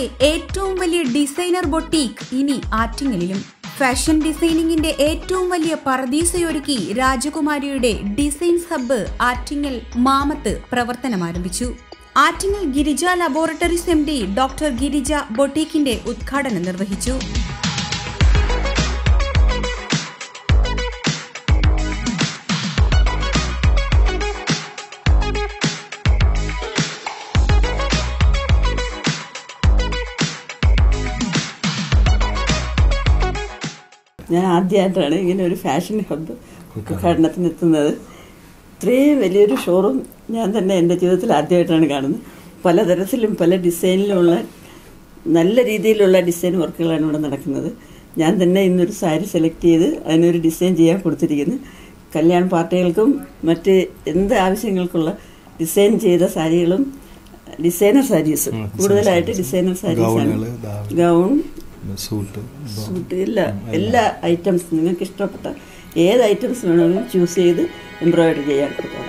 കേരളത്തിലെ ഏറ്റവും വലിയ ഡിസൈനർ ബൊട്ടീക്ക് ഇനി ആറ്റിങ്ങലിലും ഫാഷൻ ഡിസൈനിങ്ങിന്റെ ഏറ്റവും വലിയ പറദീസയൊരുക്കി രാജകുമാരിയുടെ ഡിസൈൻസ് ഹബ്ബ് ആറ്റിങ്ങൽ മാമത്ത് പ്രവർത്തനമാരംഭിച്ചു Attingal Girija laboratories M D doctor Girija ബൊട്ടീക്കിന്റെ ഉദ്ഘാടനം നിർവഹിച്ചു ഞാൻ ആദ്യമായിട്ടാണ് ഇങ്ങനെ ഒരു ഫാഷൻ ഹബ്ബ് ഉദ്ഘാടനത്തിന് എത്തുന്നത് ഇത്രയും വലിയൊരു ഷോറൂം ഞാൻ തന്നെ എൻ്റെ ജീവിതത്തിൽ ആദ്യമായിട്ടാണ് കാണുന്നത് പലതരത്തിലും പല ഡിസൈനിലുമുള്ള നല്ല രീതിയിലുള്ള ഡിസൈൻ വർക്കുകളാണ് ഇവിടെ നടക്കുന്നത് ഞാൻ തന്നെ ഇന്നൊരു സാരി സെലക്ട് ചെയ്ത് അതിനൊരു ഡിസൈൻ ചെയ്യാൻ കൊടുത്തിരിക്കുന്നു കല്യാണ പാർട്ടികൾക്കും മറ്റ് എന്ത് ആവശ്യങ്ങൾക്കുള്ള ഡിസൈൻ ചെയ്ത സാരികളും ഡിസൈനർ സാരീസും കൂടുതലായിട്ട് ഡിസൈനർ സാരീസാണ് ഗൗണുകള്, ധാവണി. ഗൗൺ സൂട്ട് സൂട്ട് എല്ലാ എല്ലാ ഐറ്റംസ് നിങ്ങൾക്ക് ഇഷ്ടപ്പെട്ട ഏത് ഐറ്റംസ് വേണമെങ്കിലും ചൂസ് ചെയ്ത് എംബ്രോയിഡറി ചെയ്യാൻ കൊടുക്കാം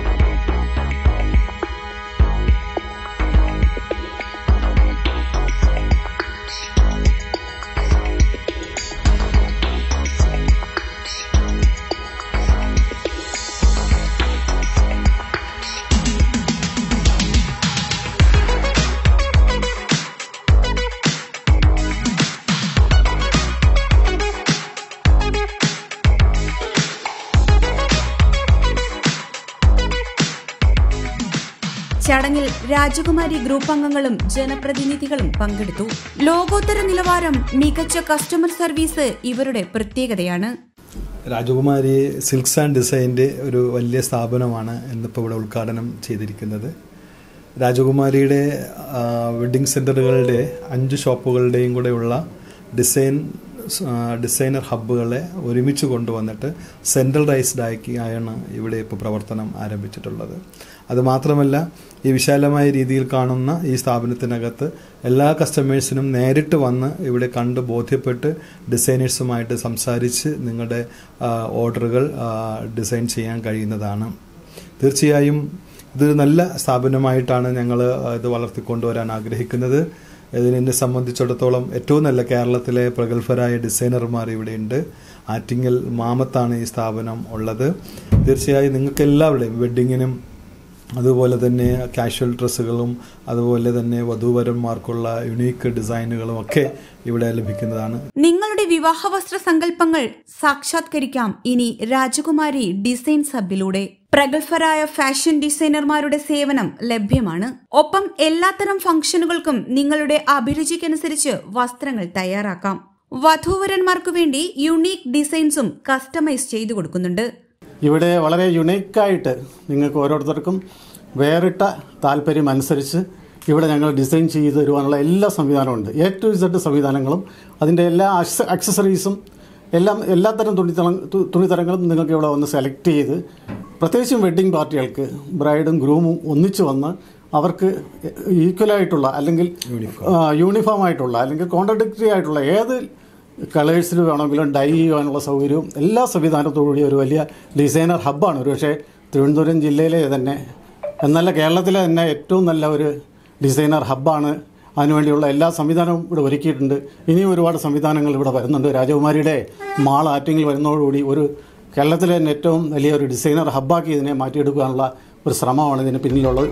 ചടങ്ങിൽ രാജകുമാരി ഗ്രൂപ്പ് അംഗങ്ങളും ജനപ്രതിനിധികളും പങ്കെടുത്തു ലോകോത്തര നിലവാരം മികച്ച കസ്റ്റമർ സർവീസ് ഇവരുടെ പ്രത്യേകതയാണ് രാജകുമാരി സിൽക്സ് ആൻഡ് ഡിസൈൻ്റെ ഒരു വലിയ സ്ഥാപനമാണ് ഇന്നിപ്പോൾ ഇവിടെ ഉദ്ഘാടനം ചെയ്തിരിക്കുന്നത് രാജകുമാരിയുടെ ആ, വെഡ്ഡിംഗ് സെൻ്ററുകളുടെ അഞ്ച് ഷോപ്പുകളുടെയും കൂടെയുള്ള ഡിസൈൻ ആ, ഡിസൈനർ ഹബ്ബുകളെ ഒരുമിച്ച് കൊണ്ടുവന്നിട്ട് സെൻട്രലൈസ്ഡ് ആക്കി ആണ് ഇവിടെ ഇപ്പോൾ പ്രവർത്തനം ആരംഭിച്ചിട്ടുള്ളത് അതുമാത്രമല്ല ഈ വിശാലമായ രീതിയിൽ കാണുന്ന ഈ സ്ഥാപനത്തിനകത്ത് എല്ലാ കസ്റ്റമേഴ്സിനും നേരിട്ട് വന്ന് ഇവിടെ കണ്ട് ബോധ്യപ്പെട്ട് ഡിസൈനേഴ്സുമായിട്ട് സംസാരിച്ച് നിങ്ങളുടെ ആ, ഓർഡറുകൾ ആ, ഡിസൈൻ ചെയ്യാൻ കഴിയുന്നതാണ് തീർച്ചയായും ഇത് നല്ല സ്ഥാപനമായിട്ടാണ് ഞങ്ങൾ ഇത് വളർത്തിക്കൊണ്ടുവരാൻ ആഗ്രഹിക്കുന്നത് ഇതിനെ സംബന്ധിച്ചിടത്തോളം ഏറ്റവും നല്ല കേരളത്തിലെ പ്രഗത്ഭരായ ഡിസൈനർമാർ ഇവിടെയുണ്ട് ആറ്റിങ്ങൽ മാമത്താണ് ഈ സ്ഥാപനം ഉള്ളത് തീർച്ചയായും നിങ്ങൾക്ക് എല്ലാവരുടെയും വെഡ്ഡിങ്ങിനും അതുപോലെ തന്നെ കാഷ്വൽ ഡ്രസ്സുകളും അതുപോലെ തന്നെ വധൂവരന്മാർക്കുള്ള യുണീക്ക് ഡിസൈനുകളും ഒക്കെ ഇവിടെ ലഭിക്കുന്നതാണ് നിങ്ങളുടെ വിവാഹ വസ്ത്ര സങ്കല്പങ്ങൾ സാക്ഷാത്കരിക്കാം ഇനി രാജകുമാരി ഡിസൈൻ സബിലൂടെ പ്രഗത്ഭരായ ഫാഷൻ ഡിസൈനർമാരുടെ സേവനം ലഭ്യമാണ് ഒപ്പം എല്ലാത്തരം ഫംഗ്ഷനുകൾക്കും നിങ്ങളുടെ അഭിരുചിക്കനുസരിച്ച് വസ്ത്രങ്ങൾ തയ്യാറാക്കാം വധൂവരന്മാർക്കു വേണ്ടി യുണീക്ക് ഡിസൈൻസും കസ്റ്റമൈസ് ചെയ്തു കൊടുക്കുന്നുണ്ട് ഇവിടെ വളരെ യുണീക്കായിട്ട് നിങ്ങൾക്ക് ഓരോരുത്തർക്കും വേറിട്ട താല്പര്യം അനുസരിച്ച് ഇവിടെ ഞങ്ങൾ ഡിസൈൻ ചെയ്ത് തരുവാനുള്ള എല്ലാ സംവിധാനമുണ്ട് എ ടു ഇസഡ് സംവിധാനങ്ങളും അതിൻ്റെ എല്ലാ അക്സ- അക്സസറീസും എല്ലാം എല്ലാത്തരം തുണിത്തര തു- തുണിത്തരങ്ങളും നിങ്ങൾക്ക് ഇവിടെ വന്ന് സെലക്ട് ചെയ്ത് പ്രത്യേകിച്ചും വെഡ്ഡിംഗ് പാർട്ടികൾക്ക് ബ്രൈഡും ഗ്രൂമും ഒന്നിച്ചു വന്ന് അവർക്ക് ഈക്വലായിട്ടുള്ള അല്ലെങ്കിൽ യൂണിഫോം ആയിട്ടുള്ള അല്ലെങ്കിൽ കോൺട്രഡിക്ടറി ആയിട്ടുള്ള ഏത് കളേഴ്സിൽ വേണമെങ്കിലും ഡൈ ചെയ്യാനുള്ള സൗകര്യവും എല്ലാ സംവിധാനത്തോടുകൂടിയ ഒരു വലിയ ഡിസൈനർ ഹബ്ബാണ് ഒരുപക്ഷെ തിരുവനന്തപുരം ജില്ലയിലെ തന്നെ എന്നല്ല കേരളത്തിലെ തന്നെ ഏറ്റവും നല്ല ഒരു ഡിസൈനർ ഹബ്ബാണ് അതിനുവേണ്ടിയുള്ള എല്ലാ സംവിധാനവും ഇവിടെ ഒരുക്കിയിട്ടുണ്ട് ഇനിയും ഒരുപാട് സംവിധാനങ്ങൾ ഇവിടെ വരുന്നുണ്ട് രാജകുമാരിയുടെ മാൾ ആറ്റിങ്ങിൽ വരുന്നതോടുകൂടി ഒരു കേരളത്തിലെ തന്നെ ഏറ്റവും വലിയ ഒരു ഡിസൈനർ ഹബ്ബാക്കി ഇതിനെ മാറ്റിയെടുക്കാനുള്ള ഒരു ശ്രമമാണ് ഇതിന് പിന്നിലുള്ളത്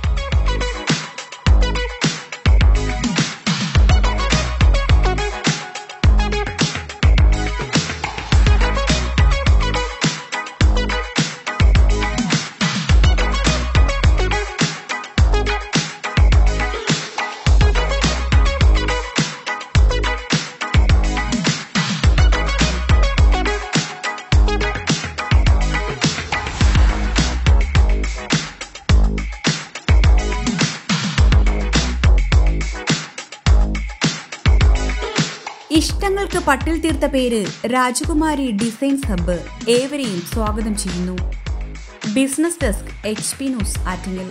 ഇഷ്ടങ്ങൾക്ക് പട്ടിൽ തീർത്ത പേര് രാജകുമാരി ഡിസൈൻസ് ഹബ്ബ് ഏവരെയും സ്വാഗതം ചെയ്യുന്നു business desk H P news Attingal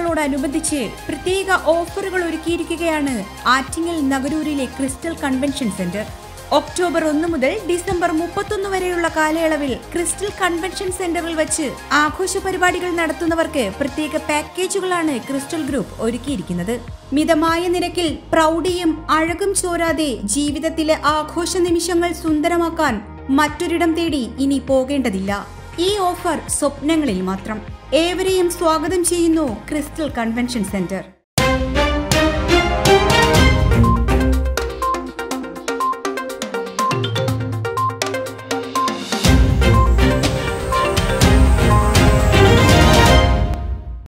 ദിനങ്ങളോടനുബന്ധിച്ച് പ്രത്യേക ഓഫറുകൾ ഒരുക്കിയിരിക്കുകയാണ് ആറ്റിങ്ങൽ നഗരൂരിലെ ക്രിസ്റ്റൽ കൺവെൻഷൻ സെന്റർ ഒക്ടോബർ ഒന്ന് മുതൽ ഡിസംബർ മുപ്പത്തൊന്ന് വരെയുള്ള കാലയളവിൽ ക്രിസ്റ്റൽ കൺവെൻഷൻ സെന്ററിൽ വെച്ച് ആഘോഷ പരിപാടികൾ നടത്തുന്നവർക്ക് പ്രത്യേക പാക്കേജുകളാണ് ക്രിസ്റ്റൽ ഗ്രൂപ്പ് ഒരുക്കിയിരിക്കുന്നത് മിതമായ നിരക്കിൽ പ്രൗഢിയും അഴകും ചോരാതെ ജീവിതത്തിലെ ആഘോഷ നിമിഷങ്ങൾ സുന്ദരമാക്കാൻ മറ്റൊരിടം തേടി ഇനി പോകേണ്ടതില്ല ഈ ഓഫർ സ്വപ്നങ്ങളിൽ മാത്രം ഏവരെയും സ്വാഗതം ചെയ്യുന്നു ക്രിസ്റ്റൽ കൺവെൻഷൻ സെന്റർ